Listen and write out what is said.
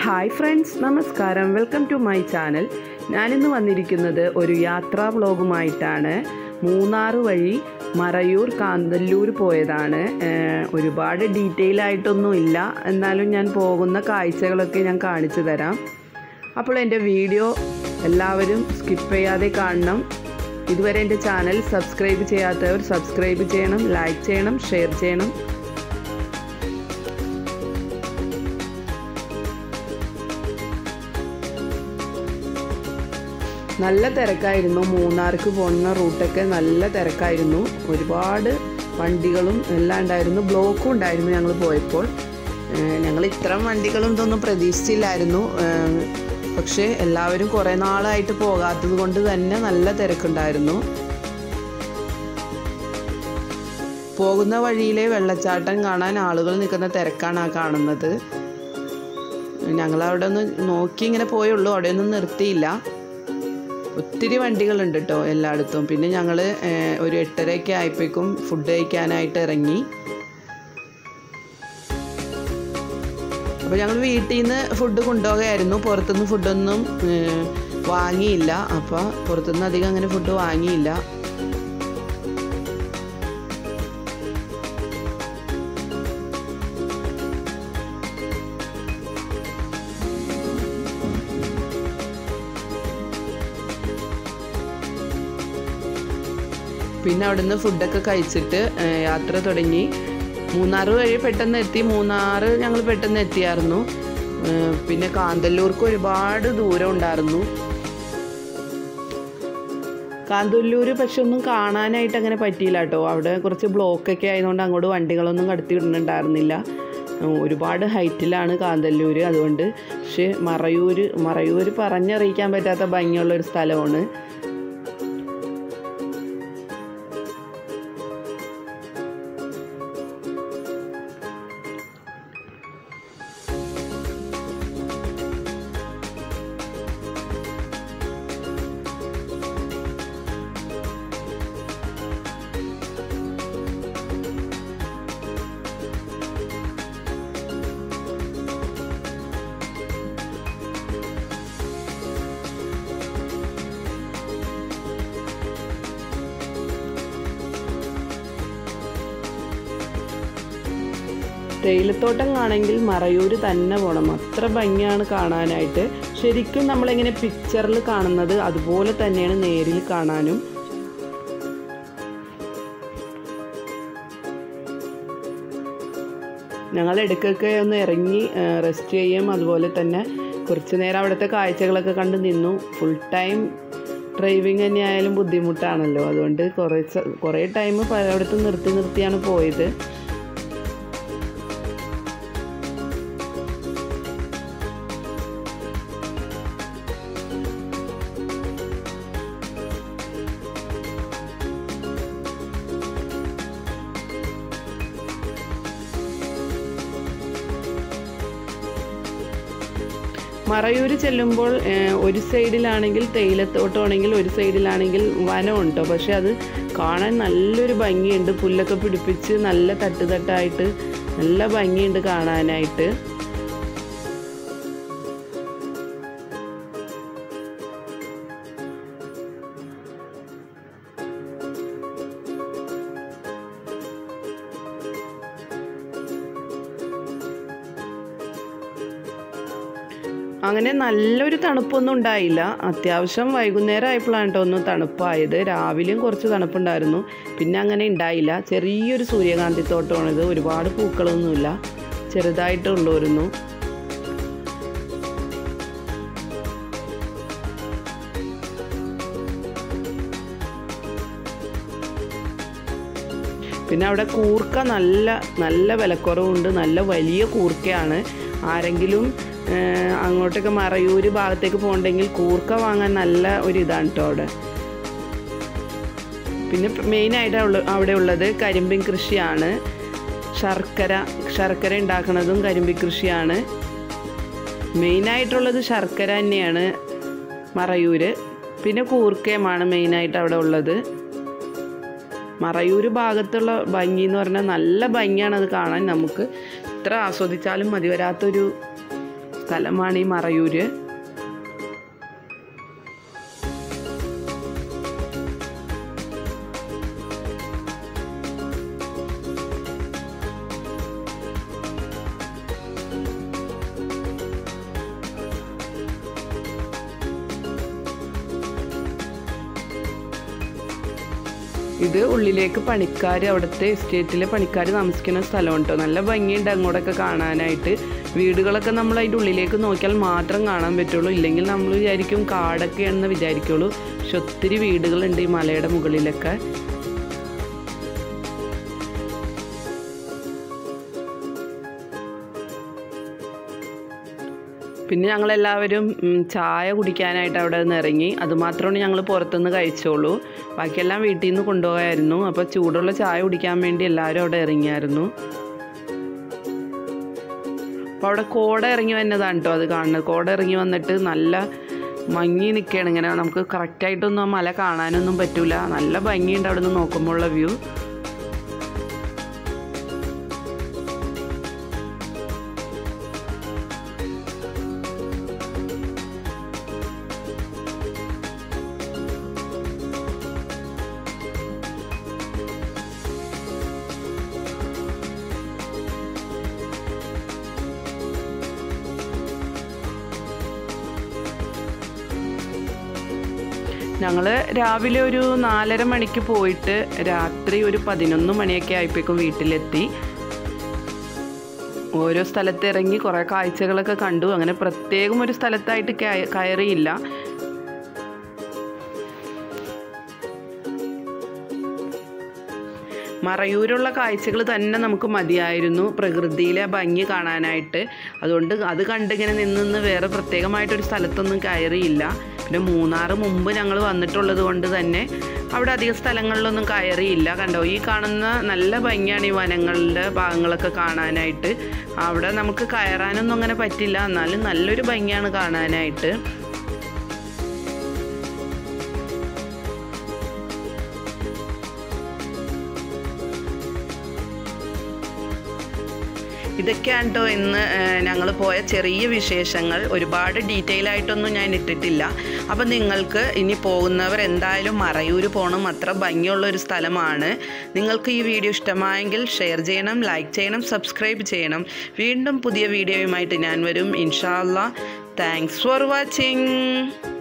hi friends നമസ്കാരം welcome to my channel ഞാനിന്ന് വന്നിരിക്കുന്നത് ഒരു യാത്രാ വ്ളോഗുമായിട്ടാണ് മൂന്നാർ വഴി മറയൂർ കാന്തല്ലൂർ പോയതാണ് ഏഹ് ഒരുപാട് ഡീറ്റെയിൽ ആയിട്ടൊന്നും ഇല്ല എന്നാലും ഞാൻ പോകുന്ന കാഴ്ചകളൊക്കെ ഞാൻ കാണിച്ചു തരാം അപ്പോൾ എൻ്റെ വീഡിയോ എല്ലാവരും സ്കിപ്പ് ചെയ്യാതെ കാണണം ഇതുവരെ എൻ്റെ ചാനൽ സബ്സ്ക്രൈബ് ചെയ്യാത്തവർ സബ്സ്ക്രൈബ് ചെയ്യണം ലൈക്ക് ചെയ്യണം ഷെയർ ചെയ്യണം നല്ല തിരക്കായിരുന്നു മൂന്നാർക്ക് പോകുന്ന റൂട്ടൊക്കെ നല്ല തിരക്കായിരുന്നു ഒരുപാട് വണ്ടികളും എല്ലാം ഉണ്ടായിരുന്നു ബ്ലോക്കും ഉണ്ടായിരുന്നു ഞങ്ങൾ പോയപ്പോൾ ഏഹ് ഞങ്ങൾ ഇത്തരം വണ്ടികളും ഇതൊന്നും പ്രതീക്ഷിച്ചില്ലായിരുന്നു ഏഹ് പക്ഷേ എല്ലാവരും കുറേ നാളായിട്ട് പോകാത്തത് കൊണ്ട് തന്നെ നല്ല തിരക്കുണ്ടായിരുന്നു പോകുന്ന വഴിയിലെ വെള്ളച്ചാട്ടം കാണാൻ ആളുകൾ നിൽക്കുന്ന തിരക്കാണ് ആ കാണുന്നത് ഞങ്ങൾ അവിടെ ഒന്ന് നോക്കി ഇങ്ങനെ പോയുള്ളൂ അവിടെ ഒന്നും നിർത്തിയില്ല ഒത്തിരി വണ്ടികളുണ്ട് കേട്ടോ എല്ലായിടത്തും പിന്നെ ഞങ്ങൾ ഒരു എട്ടരയൊക്കെ ആയപ്പോഴേക്കും ഫുഡ് കഴിക്കാനായിട്ട് ഇറങ്ങി അപ്പോൾ ഞങ്ങൾ വീട്ടിൽ നിന്ന് ഫുഡ് കൊണ്ടുപോകുകയായിരുന്നു പുറത്തുനിന്ന് ഫുഡൊന്നും ഏഹ്, വാങ്ങിയില്ല അപ്പോൾ പുറത്തുനിന്ന് അധികം അങ്ങനെ ഫുഡ് വാങ്ങിയില്ല പിന്നെ അവിടുന്ന് ഫുഡൊക്കെ കഴിച്ചിട്ട് ഏഹ്, യാത്ര തുടങ്ങി മൂന്നാർ വഴി പെട്ടെന്ന് എത്തി മൂന്നാർ ഞങ്ങൾ പെട്ടെന്ന് എത്തിയായിരുന്നു ഏഹ്, പിന്നെ കാന്തല്ലൂർക്ക് ഒരുപാട് ദൂരം ഉണ്ടായിരുന്നു കാന്തല്ലൂർ പക്ഷെ ഒന്നും കാണാനായിട്ട് അങ്ങനെ പറ്റിയില്ല കേട്ടോ അവിടെ കുറച്ച് ബ്ലോക്കൊക്കെ ആയതുകൊണ്ട് അങ്ങോട്ട് വണ്ടികളൊന്നും കടത്തി വിടുന്നുണ്ടായിരുന്നില്ല ഉം, ഒരുപാട് ഹൈറ്റിലാണ് കാന്തല്ലൂർ അതുകൊണ്ട് പക്ഷേ മറയൂർ മറയൂർ പറഞ്ഞറിയിക്കാൻ പറ്റാത്ത ഭംഗിയുള്ള ഒരു സ്ഥലമാണ് തേയിലത്തോട്ടം കാണെങ്കിൽ മറയൂർ തന്നെ പോകണം അത്ര ഭംഗിയാണ് കാണാനായിട്ട് ശരിക്കും നമ്മളിങ്ങനെ പിക്ചറിൽ കാണുന്നത് അതുപോലെ തന്നെയാണ് നേരിൽ കാണാനും ഞങ്ങൾ ഇടയ്ക്കൊക്കെ ഒന്ന് ഇറങ്ങി റെസ്റ്റ് ചെയ്യും അതുപോലെ തന്നെ കുറച്ച് നേരം അവിടുത്തെ കാഴ്ചകളൊക്കെ കണ്ട് നിന്നു ഫുൾ ടൈം ഡ്രൈവിംഗ് തന്നെ ആയാലും ബുദ്ധിമുട്ടാണല്ലോ അതുകൊണ്ട് കുറേ സ- കുറേ ടൈം പലയിടത്തും നിർത്തി നിർത്തിയാണ് പോയത് മറയൂർ ചെല്ലുമ്പോൾ ഏഹ്, ഒരു സൈഡിലാണെങ്കിൽ തേയിലത്തോട്ടമാണെങ്കിൽ ഒരു സൈഡിലാണെങ്കിൽ വനമുണ്ടോ പക്ഷെ അത് കാണാൻ നല്ലൊരു ഭംഗിയുണ്ട് പുല്ലൊക്കെ പിടിപ്പിച്ച് നല്ല തട്ടുതട്ടായിട്ട് നല്ല ഭംഗിയുണ്ട് കാണാനായിട്ട് അങ്ങനെ നല്ലൊരു തണുപ്പൊന്നും ഉണ്ടായില്ല അത്യാവശ്യം വൈകുന്നേരം ആയപ്പോഴാണ് കേട്ടോ ഒന്ന് തണുപ്പായത് രാവിലെയും കുറച്ച് തണുപ്പുണ്ടായിരുന്നു പിന്നെ അങ്ങനെ ഉണ്ടായില്ല ചെറിയൊരു സൂര്യകാന്തി തോട്ടമാണിത് ഒരുപാട് പൂക്കളൊന്നുമില്ല ചെറുതായിട്ടുള്ളായിരുന്നു പിന്നെ അവിടെ കൂർക്ക നല്ല നല്ല വിലക്കുറവുണ്ട് നല്ല വലിയ കൂർക്കയാണ് ആരെങ്കിലും ഏഹ്, അങ്ങോട്ടൊക്കെ മറയൂർ ഭാഗത്തേക്ക് പോകണ്ടെങ്കിൽ കൂർക്ക വാങ്ങാൻ നല്ല ഒരു ഇതാണ് കേട്ടോ അവിടെ പിന്നെ മെയിനായിട്ട് അവിടെ ഉള്ളത് കരിമ്പിൻ കൃഷിയാണ് ശർക്കര ശർക്കര ഉണ്ടാക്കുന്നതും കരിമ്പിൻ കൃഷിയാണ് മെയിനായിട്ടുള്ളത് ശർക്കര തന്നെയാണ് മറയൂര് പിന്നെ കൂർക്കയുമാണ് മെയിനായിട്ട് അവിടെ ഉള്ളത് മറയൂർ ഭാഗത്തുള്ള ഭംഗി എന്ന് പറഞ്ഞാൽ നല്ല ഭംഗിയാണ് അത് കാണാൻ നമുക്ക് എത്ര ആസ്വദിച്ചാലും മതി വരാത്തൊരു സ്ഥലമാണ് ഈ മറയൂർ ഇത് ഉള്ളിലേക്ക് പണിക്കാർ അവിടുത്തെ എസ്റ്റേറ്റിലെ പണിക്കാർ താമസിക്കുന്ന സ്ഥലം കേട്ടോ നല്ല ഭംഗിയുണ്ട് അങ്ങോട്ടൊക്കെ കാണാനായിട്ട് വീടുകളൊക്കെ നമ്മൾ അതിൻ്റെ ഉള്ളിലേക്ക് നോക്കിയാൽ മാത്രം കാണാൻ പറ്റുള്ളൂ ഇല്ലെങ്കിൽ നമ്മൾ വിചാരിക്കും കാടൊക്കെയാണെന്ന് വിചാരിക്കുള്ളൂ പക്ഷെ ഒത്തിരി വീടുകളുണ്ട് ഈ മലയുടെ മുകളിലൊക്കെ പിന്നെ ഞങ്ങളെല്ലാവരും ഉം, ചായ കുടിക്കാനായിട്ട് അവിടെ നിന്ന് ഇറങ്ങി അതുമാത്രമാണ് ഞങ്ങൾ പുറത്തുനിന്ന് കഴിച്ചോളൂ ബാക്കിയെല്ലാം വീട്ടിൽ നിന്ന് കൊണ്ടുപോയായിരുന്നു അപ്പോൾ ചൂടുള്ള ചായ കുടിക്കാൻ വേണ്ടി എല്ലാവരും അവിടെ ഇറങ്ങിയായിരുന്നു അപ്പോൾ അവിടെ കോട ഇറങ്ങി വന്നതാണ് കേട്ടോ അത് കാണുന്നത് കോട ഇറങ്ങി വന്നിട്ട് നല്ല മങ്ങി നിൽക്കുകയാണ് ഇങ്ങനെ നമുക്ക് കറക്റ്റായിട്ടൊന്നും ആ മല കാണാനൊന്നും പറ്റൂല നല്ല ഭംഗിയുണ്ട് അവിടെ നിന്ന് നോക്കുമ്പോഴുള്ള വ്യൂ ഞങ്ങൾ രാവിലെ ഒരു നാലര മണിക്ക് പോയിട്ട് രാത്രി ഒരു പതിനൊന്ന് മണിയൊക്കെ ആയപ്പോഴേക്കും വീട്ടിലെത്തി ഓരോ സ്ഥലത്ത് ഇറങ്ങി കുറേ കാഴ്ചകളൊക്കെ കണ്ടു അങ്ങനെ പ്രത്യേകം ഒരു സ്ഥലത്തായിട്ട് കയ- കയറിയില്ല മറയൂരുള്ള കാഴ്ചകൾ തന്നെ നമുക്ക് മതിയായിരുന്നു പ്രകൃതിയിലെ ഭംഗി കാണാനായിട്ട് അതുകൊണ്ട് അത് കണ്ടിങ്ങനെ നിന്ന് നിന്ന് വേറെ പ്രത്യേകമായിട്ടൊരു സ്ഥലത്തൊന്നും കയറിയില്ല പിന്നെ മൂന്നാർ മുമ്പ് ഞങ്ങൾ വന്നിട്ടുള്ളത് കൊണ്ട് തന്നെ അവിടെ അധിക സ്ഥലങ്ങളിലൊന്നും കയറിയില്ല കണ്ടോ ഈ കാണുന്ന നല്ല ഭംഗിയാണ് ഈ വനങ്ങളുടെ ഭാഗങ്ങളൊക്കെ കാണാനായിട്ട് അവിടെ നമുക്ക് കയറാനൊന്നും അങ്ങനെ പറ്റില്ല എന്നാലും നല്ലൊരു ഭംഗിയാണ് കാണാനായിട്ട് ഇതൊക്കെയാണ് കേട്ടോ ഇന്ന് ഞങ്ങൾ പോയ ചെറിയ വിശേഷങ്ങൾ ഒരുപാട് ഡീറ്റെയിൽ ആയിട്ടൊന്നും ഞാൻ ഇട്ടിട്ടില്ല അപ്പം നിങ്ങൾക്ക് ഇനി പോകുന്നവർ എന്തായാലും മറയൂർ പോകണം അത്ര ഭംഗിയുള്ള ഒരു സ്ഥലമാണ് നിങ്ങൾക്ക് ഈ വീഡിയോ ഇഷ്ടമായെങ്കിൽ ഷെയർ ചെയ്യണം ലൈക്ക് ചെയ്യണം സബ്സ്ക്രൈബ് ചെയ്യണം വീണ്ടും പുതിയ വീഡിയോയുമായിട്ട് ഞാൻ വരും ഇൻഷാല്ല താങ്ക്സ് ഫോർ വാച്ചിങ്